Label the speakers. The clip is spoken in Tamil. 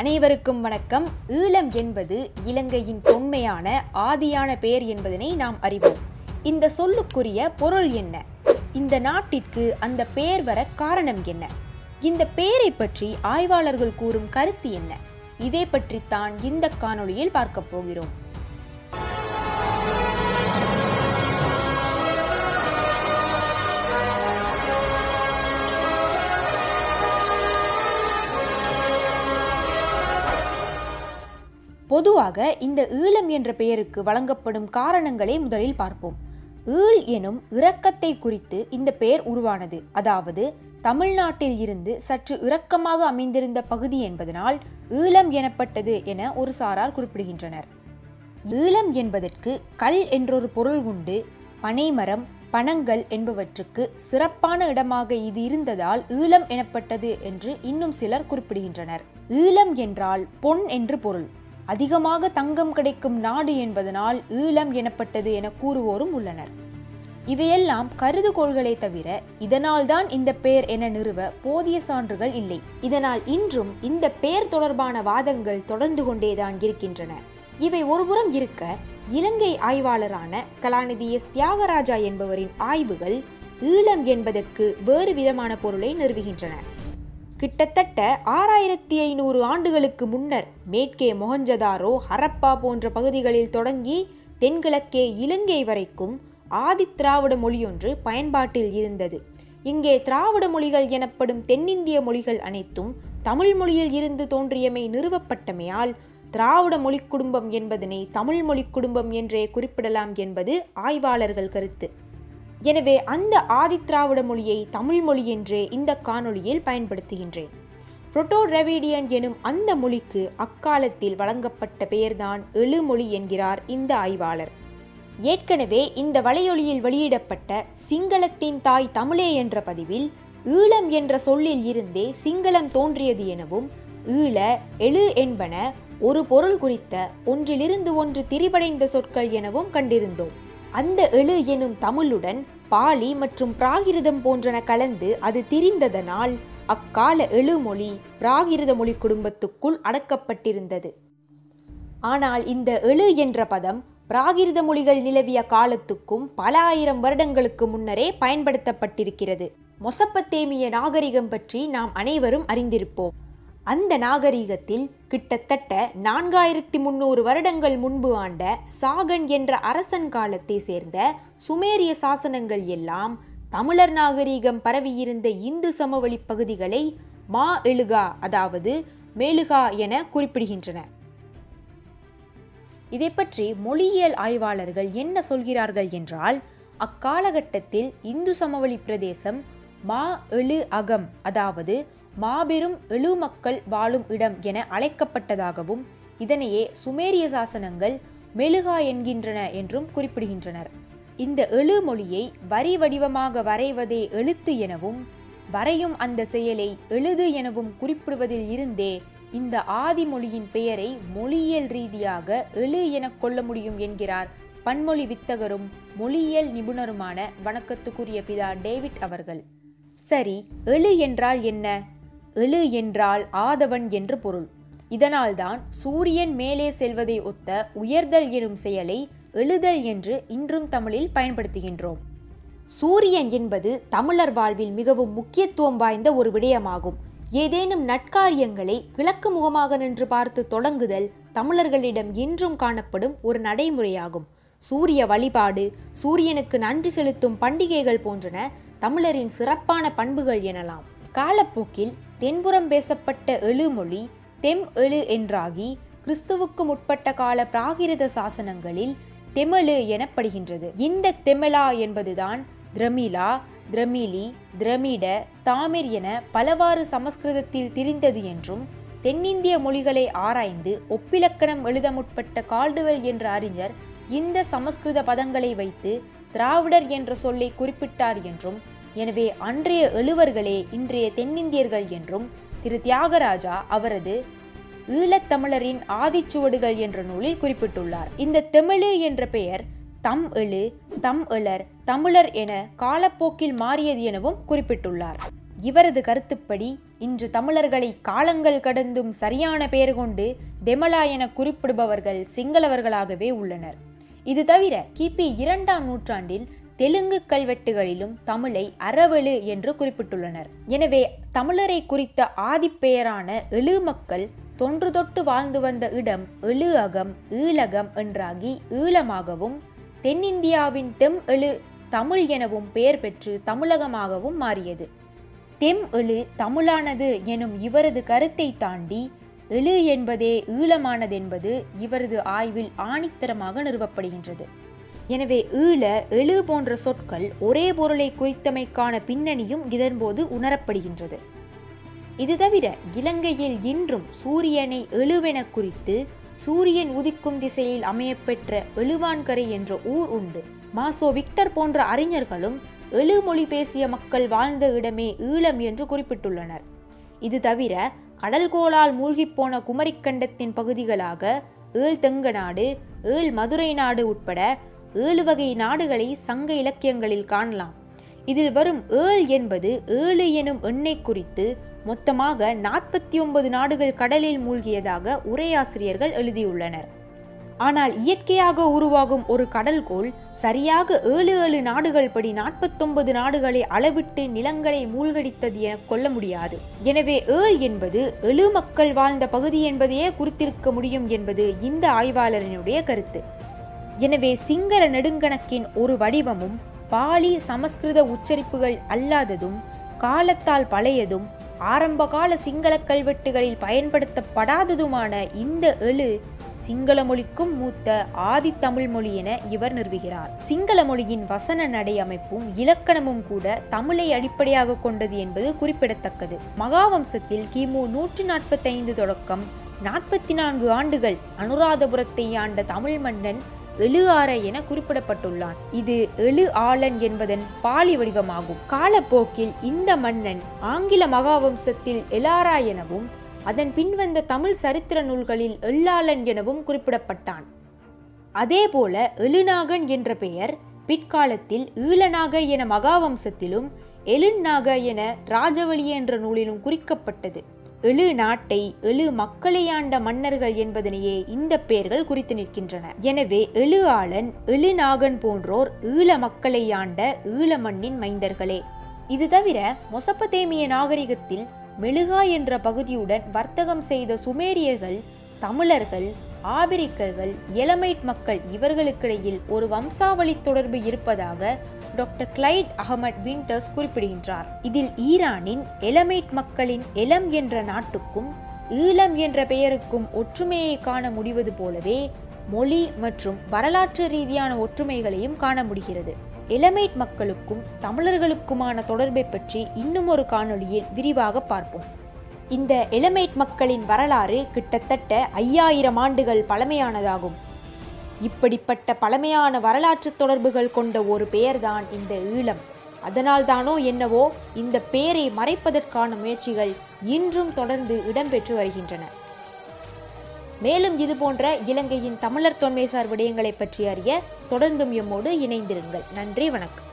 Speaker 1: அனைவருக்கும் வணக்கம் ஈழம் என்பது இலங்கையின் தொன்மையான ஆதியான பெயர் என்பதனை நாம் அறிவோம் இந்த சொல்லுக்குரிய பொருள் என்ன இந்த நாட்டிற்கு அந்த பெயர் வர காரணம் என்ன இந்த பெயரை பற்றி ஆய்வாளர்கள் கூறும் கருத்து என்ன இதை பற்றித்தான் இந்த காணொளியில் பார்க்க போகிறோம் பொதுவாக இந்த ஈழம் என்ற பெயருக்கு வழங்கப்படும் காரணங்களை முதலில் பார்ப்போம் ஈழ் எனும் இரக்கத்தை குறித்து இந்த பெயர் உருவானது அதாவது தமிழ்நாட்டில் இருந்து சற்று இரக்கமாக அமைந்திருந்த பகுதி என்பதனால் ஈழம் எனப்பட்டது என ஒரு சாரார் குறிப்பிடுகின்றனர் ஈழம் என்பதற்கு கல் என்றொரு பொருள் உண்டு பனைமரம் பனங்கள் என்பவற்றுக்கு சிறப்பான இடமாக இது இருந்ததால் ஈழம் எனப்பட்டது என்று இன்னும் சிலர் குறிப்பிடுகின்றனர் ஈழம் என்றால் பொன் என்று பொருள் அதிகமாக தங்கம் கிடைக்கும் நாடு என்பதனால் ஈழம் எனப்பட்டது என கூறுவோரும் உள்ளனர் இவையெல்லாம் கருதுகோள்களே தவிர இதனால்தான் இந்த பெயர் என நிறுவ போதிய சான்றுகள் இல்லை இதனால் இன்றும் இந்த பெயர் தொடர்பான வாதங்கள் தொடர்ந்து கொண்டேதான் இருக்கின்றன இவை ஒருபுறம் இருக்க இலங்கை ஆய்வாளரான கலாநிதி எஸ் தியாகராஜா என்பவரின் ஆய்வுகள் ஈழம் என்பதற்கு வேறு விதமான பொருளை நிறுவுகின்றன கிட்டத்தட்ட ஆறாயிரத்தி ஐநூறு ஆண்டுகளுக்கு முன்னர் மேற்கே மொஹஞ்சதாரோ ஹரப்பா போன்ற பகுதிகளில் தொடங்கி தென்கிழக்கே இலங்கை வரைக்கும் ஆதி திராவிட மொழியொன்று பயன்பாட்டில் இருந்தது இங்கே திராவிட மொழிகள் எனப்படும் தென்னிந்திய மொழிகள் அனைத்தும் தமிழ் மொழியில் இருந்து தோன்றியமை நிறுவப்பட்டமையால் திராவிட மொழி குடும்பம் என்பதனை தமிழ் மொழி குடும்பம் என்றே குறிப்பிடலாம் என்பது ஆய்வாளர்கள் கருத்து எனவே அந்த ஆதித்திராவிட மொழியை தமிழ் மொழி என்றே இந்த காணொளியில் பயன்படுத்துகின்றேன் புரோட்டோ டிராவிடியன் எனும் அந்த மொழிக்கு அக்காலத்தில் வழங்கப்பட்ட பெயர்தான் எழுமொழி என்கிறார் இந்த ஆய்வாளர் ஏற்கனவே இந்த வலையொலியில் வெளியிடப்பட்ட சிங்களத்தின் தாய் தமிழே என்ற பதிவில் ஈழம் என்ற சொல்லில் இருந்தே சிங்களம் தோன்றியது எனவும் ஈழ எழு என்பன ஒரு பொருள் குறித்த ஒன்றிலிருந்து ஒன்று திரிபடைந்த சொற்கள் எனவும் கண்டிருந்தோம் அந்த எழு எனும் தமிழுடன் பாலி மற்றும் பிராகிருதம் போன்றன கலந்து அது திரிந்ததனால் அக்கால எழுமொழி பிராகிருத மொழி குடும்பத்துக்குள் அடக்கப்பட்டிருந்தது ஆனால் இந்த எழு என்ற பதம் பிராகிருத மொழிகள் நிலவிய காலத்துக்கும் பல ஆயிரம் வருடங்களுக்கு முன்னரே பயன்படுத்தப்பட்டிருக்கிறது மொசப்பத்தேமிய நாகரிகம் பற்றி நாம் அனைவரும் அறிந்திருப்போம் அந்த நாகரிகத்தில் கிட்டத்தட்ட நான்காயிரத்தி முன்னூறு வருடங்கள் முன்பு ஆண்ட சாகன் என்ற அரசன் காலத்தை சேர்ந்த சுமேரிய சாசனங்கள் எல்லாம் தமிழர் நாகரிகம் பரவியிருந்த இந்து சமவெளி பகுதிகளை மா எழுகா அதாவது மேலுகா என குறிப்பிடுகின்றன இதை பற்றி மொழியியல் ஆய்வாளர்கள் என்ன சொல்கிறார்கள் என்றால் அக்காலகட்டத்தில் இந்து சமவெளி பிரதேசம் மா எழு அகம் அதாவது மாபெரும் எழு மக்கள் வாழும் இடம் என அழைக்கப்பட்டதாகவும் இதனையே சுமேரிய சாசனங்கள் மெழுகா என்கின்றன என்றும் குறிப்பிடுகின்றனர் இந்த எழு மொழியை வரி வடிவமாக வரைவதே எழுத்து எனவும் வரையும் அந்த செயலை எழுது எனவும் குறிப்பிடுவதில் இருந்தே இந்த ஆதி மொழியின் பெயரை மொழியியல் ரீதியாக எழு என கொள்ள முடியும் என்கிறார் பன்மொழி வித்தகரும் மொழியியல் நிபுணருமான வணக்கத்துக்குரிய பிதா டேவிட் அவர்கள் சரி எழு என்றால் என்ன எழு என்றால் ஆதவன் என்று பொருள் இதனால்தான் சூரியன் மேலே செல்வதை ஒத்த உயர்தல் எனும் செயலை எழுதல் என்று இன்றும் தமிழில் பயன்படுத்துகின்றோம் சூரியன் என்பது தமிழர் வாழ்வில் மிகவும் முக்கியத்துவம் வாய்ந்த ஒரு விடயமாகும் ஏதேனும் நட்காரியங்களை கிழக்கு முகமாக நின்று பார்த்து தொடங்குதல் தமிழர்களிடம் இன்றும் காணப்படும் ஒரு நடைமுறையாகும் சூரிய வழிபாடு சூரியனுக்கு நன்றி செலுத்தும் பண்டிகைகள் போன்றன தமிழரின் சிறப்பான பண்புகள் எனலாம் காலப்போக்கில் தென்புறம் பேசப்பட்ட எழுமொழி தெம் எழு என்றாகி கிறிஸ்துவுக்கு முற்பட்ட கால பிராகிருத சாசனங்களில் தெமழு எனப்படுகின்றது இந்த தெமலா என்பதுதான் திரமிலா திரமிலி திரமிட தாமிர் என பலவாறு சமஸ்கிருதத்தில் திரிந்தது என்றும் தென்னிந்திய மொழிகளை ஆராய்ந்து ஒப்பிலக்கணம் எழுத முற்பட்ட கால்டுவெல் என்ற அறிஞர் இந்த சமஸ்கிருத பதங்களை வைத்து திராவிடர் என்ற சொல்லை குறிப்பிட்டார் என்றும் எனவே அன்றைய எழுவர்களே இன்றைய தென்னிந்தியர்கள் என்றும் திரு தியாகராஜா அவரது ஈழத்தமிழரின் ஆதிச்சுவடுகள் என்ற நூலில் குறிப்பிட்டுள்ளார் இந்த தெமிழு என்ற பெயர் தம் எழு தம் எழர் தமிழர் என காலப்போக்கில் மாறியது எனவும் குறிப்பிட்டுள்ளார் இவரது கருத்துப்படி இன்று தமிழர்களை காலங்கள் கடந்தும் சரியான பெயர் கொண்டு தெமலா என குறிப்பிடுபவர்கள் சிங்களவர்களாகவே உள்ளனர் இது தவிர கிபி இரண்டாம் நூற்றாண்டில் தெலுங்கு கல்வெட்டுகளிலும் தமிழை அரவெளு என்று குறிப்பிட்டுள்ளனர் எனவே தமிழரை குறித்த ஆதிப்பெயரான எழு மக்கள் தொன்று தொட்டு வாழ்ந்து வந்த இடம் எழு அகம் ஈழகம் என்றாகி ஈழமாகவும் தென்னிந்தியாவின் தெம் எழு தமிழ் எனவும் பெயர் பெற்று தமிழகமாகவும் மாறியது தெம் எழு தமிழானது எனும் இவரது கருத்தை தாண்டி எழு என்பதே ஈழமானதென்பது இவரது ஆய்வில் ஆணித்தரமாக நிறுவப்படுகின்றது எனவே ஈழ எழு போன்ற சொற்கள் ஒரே பொருளை குறித்தமைக்கான பின்னணியும் இதன்போது உணரப்படுகின்றது இது தவிர இலங்கையில் இன்றும் சூரியனை எழுவென குறித்து சூரியன் உதிக்கும் திசையில் அமையப்பெற்ற எழுவான்கரை என்ற ஊர் உண்டு மாசோ விக்டர் போன்ற அறிஞர்களும் எழு மொழி பேசிய மக்கள் வாழ்ந்த இடமே ஈழம் என்று குறிப்பிட்டுள்ளனர் இது தவிர கடல்கோளால் மூழ்கிப்போன குமரிக்கண்டத்தின் பகுதிகளாக ஏழ் தெங்க நாடு ஏழ் மதுரை நாடு உட்பட ஏழு வகை நாடுகளை சங்க இலக்கியங்களில் காணலாம் இதில் வரும் ஏழ் என்பது ஏழு எனும் எண்ணை குறித்து மொத்தமாக நாற்பத்தி ஒன்பது நாடுகள் கடலில் மூழ்கியதாக உரையாசிரியர்கள் எழுதியுள்ளனர் ஆனால் இயற்கையாக உருவாகும் ஒரு கடல்கோள் சரியாக ஏழு ஏழு நாடுகள் படி நாற்பத்தொன்பது நாடுகளை அளவிட்டு நிலங்களை மூழ்கடித்தது என கொள்ள முடியாது எனவே ஏழ் என்பது எழு மக்கள் வாழ்ந்த பகுதி என்பதையே குறித்திருக்க முடியும் என்பது இந்த ஆய்வாளரினுடைய கருத்து எனவே சிங்கள நெடுங்கணக்கின் ஒரு வடிவமும் பாலி சமஸ்கிருத உச்சரிப்புகள் அல்லாததும் காலத்தால் பழையதும் ஆரம்பகால சிங்கள கல்வெட்டுகளில் பயன்படுத்தப்படாததுமான இந்த எழு சிங்கள மொழிக்கும் மூத்த ஆதி தமிழ் மொழி என இவர் நிறுவுகிறார் சிங்கள மொழியின் வசன நடை அமைப்பும் இலக்கணமும் கூட தமிழை அடிப்படையாக கொண்டது என்பது குறிப்பிடத்தக்கது மகாவம்சத்தில் கிமு நூற்றி நாற்பத்தைந்து தொடக்கம் நாற்பத்தி நான்கு ஆண்டுகள் அனுராதபுரத்தை ஆண்ட தமிழ் மன்னன் எழு ஆற என குறிப்பிடப்பட்டுள்ளான் இது எழு ஆளன் என்பதன் பாலி வடிவமாகும் காலப்போக்கில் இந்த மன்னன் ஆங்கில மகாவம்சத்தில் எலாரா எனவும் அதன் பின்வந்த தமிழ் சரித்திர நூல்களில் எள்ளாளன் எனவும் குறிப்பிடப்பட்டான் அதேபோல எழுநாகன் என்ற பெயர் பிற்காலத்தில் ஈழநாக என மகாவம்சத்திலும் எழுநாக என ராஜவழி என்ற நூலிலும் குறிக்கப்பட்டது எழு நாட்டை எழு மக்களை ஆண்ட மன்னர்கள் என்பதனையே இந்த பெயர்கள் குறித்து நிற்கின்றன எனவே எழு ஆளன் எழுநாகன் போன்றோர் ஈழ மக்களை ஆண்ட ஈழ மண்ணின் மைந்தர்களே இது தவிர மொசப்பதேமிய நாகரிகத்தில் மெழுகா என்ற பகுதியுடன் வர்த்தகம் செய்த சுமேரியர்கள் தமிழர்கள் ஆபிரிக்கர்கள் எலமைட் மக்கள் இவர்களுக்கிடையில் ஒரு வம்சாவளி தொடர்பு இருப்பதாக டாக்டர் கிளைட் அகமட் விண்டர்ஸ் குறிப்பிடுகின்றார் இதில் ஈரானின் எலமைட் மக்களின் எலம் என்ற நாட்டுக்கும் ஈழம் என்ற பெயருக்கும் ஒற்றுமையை காண முடிவது போலவே மொழி மற்றும் வரலாற்று ரீதியான ஒற்றுமைகளையும் காண முடிகிறது எலமைட் மக்களுக்கும் தமிழர்களுக்குமான தொடர்பை பற்றி இன்னும் ஒரு காணொளியில் விரிவாக பார்ப்போம் இந்த எலமைட் மக்களின் வரலாறு கிட்டத்தட்ட ஐயாயிரம் ஆண்டுகள் பழமையானதாகும் இப்படிப்பட்ட பழமையான வரலாற்று தொடர்புகள் கொண்ட ஒரு பெயர்தான் இந்த ஈழம் அதனால்தானோ என்னவோ இந்த பெயரை மறைப்பதற்கான முயற்சிகள் இன்றும் தொடர்ந்து இடம்பெற்று வருகின்றன மேலும் இதுபோன்ற இலங்கையின் தமிழர் தொன்மைசார் விடயங்களை பற்றி அறிய தொடர்ந்தும் எம்மோடு இணைந்திருங்கள் நன்றி வணக்கம்